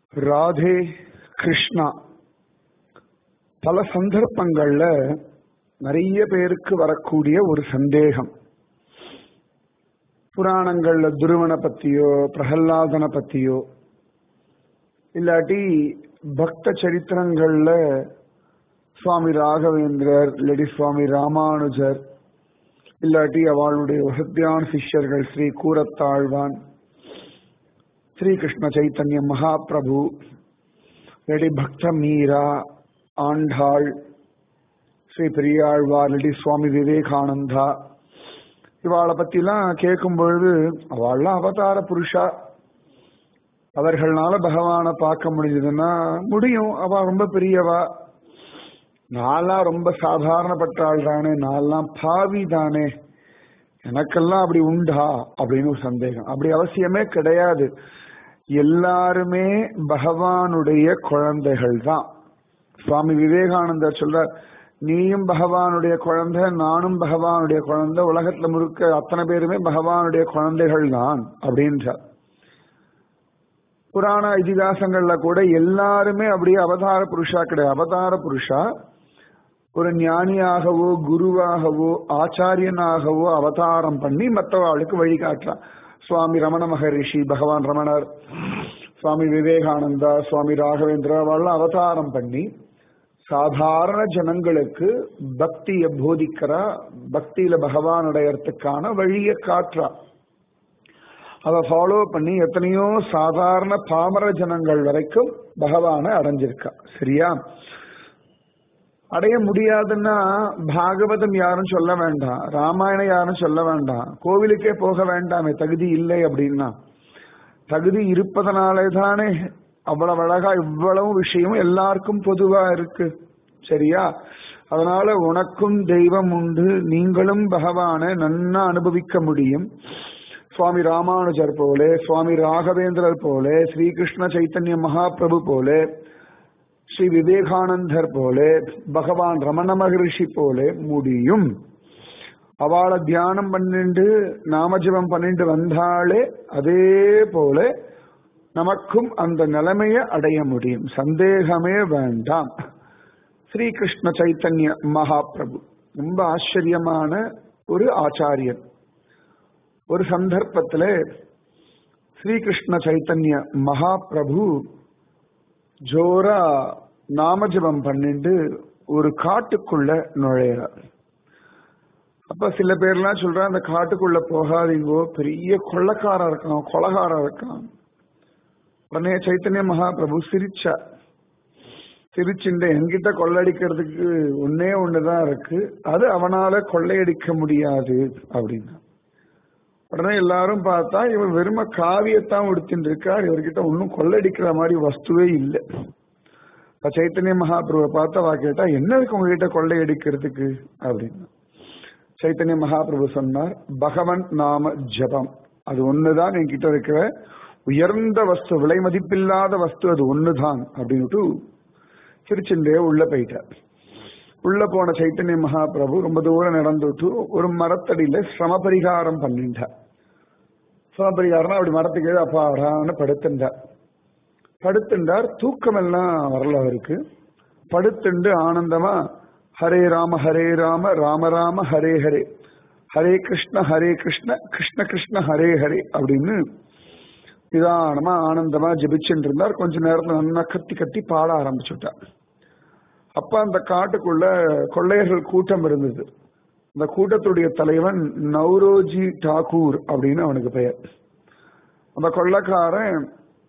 ராதே கிருஷ்ணா பல சந்தர்ப்பங்கள்ல நிறைய பேருக்கு வரக்கூடிய ஒரு சந்தேகம் புராணங்கள்ல துருவனை பத்தியோ பிரகல்லாதனை பத்தியோ இல்லாட்டி பக்த சரித்திரங்கள்ல சுவாமி ராகவேந்திரர் இல்லாட்டி சுவாமி ராமானுஜர் இல்லாட்டி அவளுடைய வசத்தியான சிஷ்யர்கள் ஸ்ரீ கூரத்தாழ்வான் ஸ்ரீகிருஷ்ண சைத்தன்ய மகாபிரபு இல்லாட்டி பக்த மீரா ஆண்டாள் ஸ்ரீ பெரியாழ்வார் இல்லாட்டி சுவாமி விவேகானந்தா இவாளை பத்திலாம் கேட்கும் பொழுது அவள்லாம் அவதார புருஷா அவர்கள்னால பகவானை பார்க்க முடிஞ்சதுன்னா முடியும் அவ ரொம்ப பெரியவா நான்லாம் ரொம்ப சாதாரணப்பட்ட ஆள் தானே நான்லாம் பாவி தானே எனக்கெல்லாம் அப்படி உண்டா அப்படின்னு ஒரு சந்தேகம் அப்படி அவசியமே கிடையாது எல்லாருமே பகவானுடைய குழந்தைகள் தான் சுவாமி விவேகானந்தர் சொல்றார் நீயும் பகவானுடைய குழந்தை நானும் பகவானுடைய குழந்தை உலகத்துல முழுக்க அத்தனை பேருமே பகவானுடைய குழந்தைகள் தான் அப்படின்றார் புராண இதிகாசங்கள்ல கூட எல்லாருமே அப்படியே அவதார புருஷா கிடையாது அவதார புருஷா ஒரு ஞானியாகவோ குருவாகவோ ஆச்சாரியனாகவோ அவதாரம் பண்ணி மற்றவாளுக்கு வழிகாட்டலாம் சுவாமி ரமண மகரிஷி பகவான் ரமணர் சுவாமி விவேகானந்தா சுவாமி ராகவேந்திரா அவெல்லாம் அவதாரம் பண்ணி சாதாரண ஜனங்களுக்கு பக்தியை போதிக்கிறா பக்தியில பகவான் அடையறதுக்கான வழியை காட்டுறா அதை ஃபாலோ பண்ணி எத்தனையோ சாதாரண பாமர ஜனங்கள் வரைக்கும் பகவானை அடைஞ்சிருக்கா சரியா அடைய முடியாதுன்னா பாகவதம் யாரும் சொல்ல வேண்டாம் ராமாயணம் யாரும் சொல்ல வேண்டாம் கோவிலுக்கே போக வேண்டாமே தகுதி இல்லை அப்படின்னா தகுதி இருப்பதனாலே தானே அவ்வளவு அழகா இவ்வளவு விஷயமும் எல்லாருக்கும் பொதுவா இருக்கு சரியா அதனால உனக்கும் தெய்வம் உண்டு நீங்களும் பகவானை நன்னா அனுபவிக்க முடியும் சுவாமி ராமானுஜர் போல சுவாமி ராகவேந்திரர் போல ஸ்ரீகிருஷ்ண சைத்தன்ய மகாபிரபு போல ஸ்ரீ விவேகானந்தர் போல பகவான் ரமண மகரிஷி போல முடியும் அவளை தியானம் பண்ணிட்டு நாமஜபம் பண்ணிட்டு வந்தாலே அதே போல நமக்கும் அந்த நிலைமையை அடைய முடியும் சந்தேகமே வேண்டாம் ஸ்ரீகிருஷ்ண சைத்தன்ய மகாபிரபு ரொம்ப ஆச்சரியமான ஒரு ஆச்சாரியன் ஒரு சந்தர்ப்பத்துல ஸ்ரீகிருஷ்ண சைத்தன்ய மகாபிரபு ஜோரா நாமஜபம் பண்ணிட்டு ஒரு காட்டுக்குள்ள நுழையிறார் அப்ப சில பேர்லாம் சொல்றா அந்த காட்டுக்குள்ள போகாதீங்கோ பெரிய கொள்ளக்காரன் இருக்கான் கொலகாரன் இருக்கான் உடனே சைத்தன்ய மகாபிரபு சிரிச்சா சிரிச்சுண்டு என்கிட்ட கொள்ளடிக்கிறதுக்கு ஒன்னே ஒண்ணுதான் இருக்கு அது அவனால கொள்ளையடிக்க முடியாது அப்படின்னா உடனே எல்லாரும் பார்த்தா இவர் வெறும காவியத்தான் உடுத்தின்னு இருக்கார் இவர்கிட்ட ஒன்னும் கொள்ளடிக்கிற மாதிரி வஸ்துவே இல்லை சைத்தன்ய மகாபிரபுவை பார்த்து வா கேட்டா என்ன இருக்கு உங்ககிட்ட கொள்ளையடிக்கிறதுக்கு அப்படின்னா சைத்தன்ய மகாபிரபு சொன்னார் பகவன் நாம ஜபம் அது ஒண்ணுதான் என்கிட்ட இருக்கிற உயர்ந்த வஸ்து விலை மதிப்பில்லாத வஸ்து அது ஒண்ணுதான் அப்படின்னுட்டு திருச்செந்தே உள்ள போயிட்டார் உள்ள போன சைத்தன்ய மகாபிரபு ரொம்ப தூரம் நடந்துட்டு ஒரு மரத்தடியில சிரம பரிகாரம் பண்ணிட்டார் சிரம பரிகாரம்னா அப்படி மரத்துக்கு அப்பாடான்னு படுத்துட்டார் படுத்துட்டார் தூக்கம் எல்லாம் வரல அவருக்கு படுத்துண்டு ஆனந்தமா ஹரே ராம ஹரே ராம ராம ராம ஹரே ஹரே ஹரே கிருஷ்ண ஹரே கிருஷ்ண கிருஷ்ண கிருஷ்ண ஹரே ஹரே அப்படின்னு நிதானமா ஆனந்தமா ஜபிச்சுட்டு இருந்தார் கொஞ்ச நேரத்துல நல்லா கத்தி கத்தி பாட ஆரம்பிச்சுட்டார் அப்ப அந்த காட்டுக்குள்ள கொள்ளையர்கள் கூட்டம் இருந்தது அந்த கூட்டத்துடைய தலைவன் நவ்ரோஜி டாகூர் அப்படின்னு அவனுக்கு பெயர் அந்த கொள்ளக்காரன்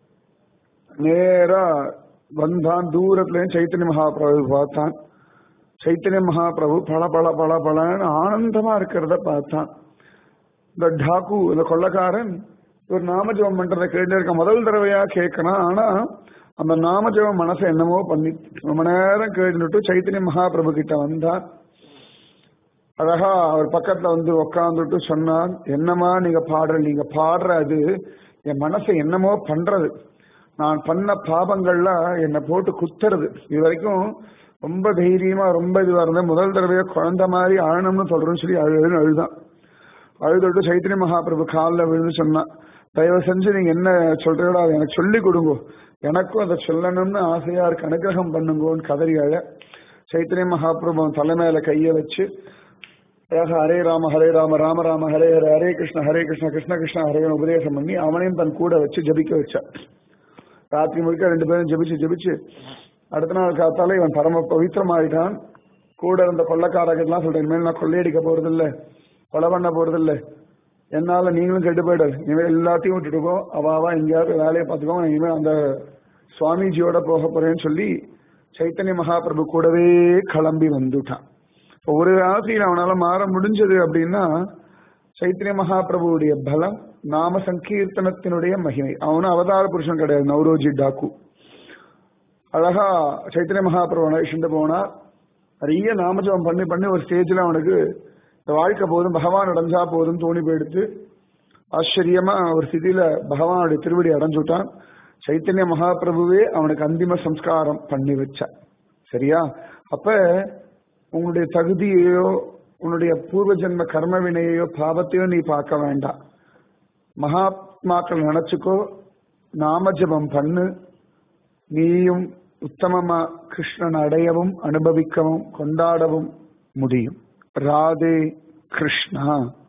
நேரா வந்தான் தூரத்துல சைத்தன்ய மகாபிரபு பார்த்தான் சைத்தன்ய மகாபிரபு பல பல பல பலன்னு ஆனந்தமா இருக்கிறத பார்த்தான் இந்த டாக்கு இந்த கொள்ளக்காரன் ஒரு நாமஜபம் பண்றதை கேட்டு இருக்க முதல் தடவையா கேட்கணும் ஆனா அந்த நாமஜபம் மனசை என்னமோ பண்ணி ரொம்ப நேரம் கேட்டுட்டு சைத்தன்ய மகாபிரபு கிட்ட வந்தார் அழகா அவர் பக்கத்துல வந்து உக்காந்துட்டு சொன்னார் என்னமா நீங்க பாடுற நீங்க பாடுற அது என் மனசை என்னமோ பண்றது நான் பண்ண பாபங்கள்லாம் என்னை போட்டு குத்துறது இது வரைக்கும் ரொம்ப தைரியமா ரொம்ப இதுவா இருந்தேன் முதல் தடவையா குழந்தை மாதிரி அழணும்னு சொல்றேன்னு சொல்லி அழுதுன்னு அழுதான் அழுதுட்டு சைத்தன்ய மகாபிரபு காலில் விழுந்து சொன்னான் தயவு செஞ்சு நீங்க என்ன சொல்றீங்களோ அதை எனக்கு சொல்லி கொடுங்க எனக்கும் அதை சொல்லணும்னு ஆசையா இருக்கு அனுகிரகம் பண்ணுங்கோன்னு கதறி அழ சைத்தன்ய மகாபிரபு தலைமையில கைய வச்சு அழகா ஹரே ராம ஹரே ராம ராம ராம ஹரே ஹரே ஹரே கிருஷ்ண ஹரே கிருஷ்ண கிருஷ்ண கிருஷ்ண ஹரே உபதேசம் பண்ணி அவனையும் தன் கூட வச்சு ஜபிக்க வச்சான் ராத்திரி முழுக்க ரெண்டு பேரும் ஜபிச்சு ஜபிச்சு அடுத்த நாள் காத்தால இவன் பரம பவித்திரமாயிட்டான் கூட இருந்த கொள்ளக்காரர்கள்லாம் சொல்றேன் இனிமேல் நான் கொள்ளையடிக்க போறது இல்ல கொலை பண்ண போறது இல்ல என்னால நீங்களும் கெட்டு போயிடாது இனிமேல் எல்லாத்தையும் விட்டுட்டுக்கோ அவாவா எங்கேயாவது வேலையை பார்த்துக்கோ நான் இனிமேல் அந்த சுவாமிஜியோட போக போறேன்னு சொல்லி சைத்தன்ய மகாபிரபு கூடவே கிளம்பி வந்துட்டான் ஒரு ராசியில் அவனால மாற முடிஞ்சது அப்படின்னா சைத்தன்ய மகாபிரபுவுடைய பலம் நாம சங்கீர்த்தனத்தினுடைய மகிமை அவனும் அவதார புருஷன் கிடையாது நவரோஜி டாக்கு அழகா சைத்தன்ய மகாபிரபு அழைச்சிட்டு போனா நிறைய நாமஜபம் பண்ணி பண்ணி ஒரு ஸ்டேஜ்ல அவனுக்கு இந்த வாழ்க்கை போதும் பகவான் அடைஞ்சா போதும் தோணி போயிடுத்து ஆச்சரியமா ஒரு ஸ்திதியில பகவானுடைய திருவடி அடைஞ்சுட்டான் சைத்தன்ய மகாபிரபுவே அவனுக்கு அந்திம சம்ஸ்காரம் பண்ணி வச்சான் சரியா அப்ப உன்னுடைய தகுதியையோ உன்னுடைய பூர்வ ஜென்ம கர்ம வினையையோ பாவத்தையோ நீ பார்க்க வேண்டாம் மகாத்மாக்கள் நினைச்சுக்கோ நாம ஜபம் பண்ணு நீயும் உத்தமமா கிருஷ்ணன் அடையவும் அனுபவிக்கவும் கொண்டாடவும் முடியும் ராதே கிருஷ்ணா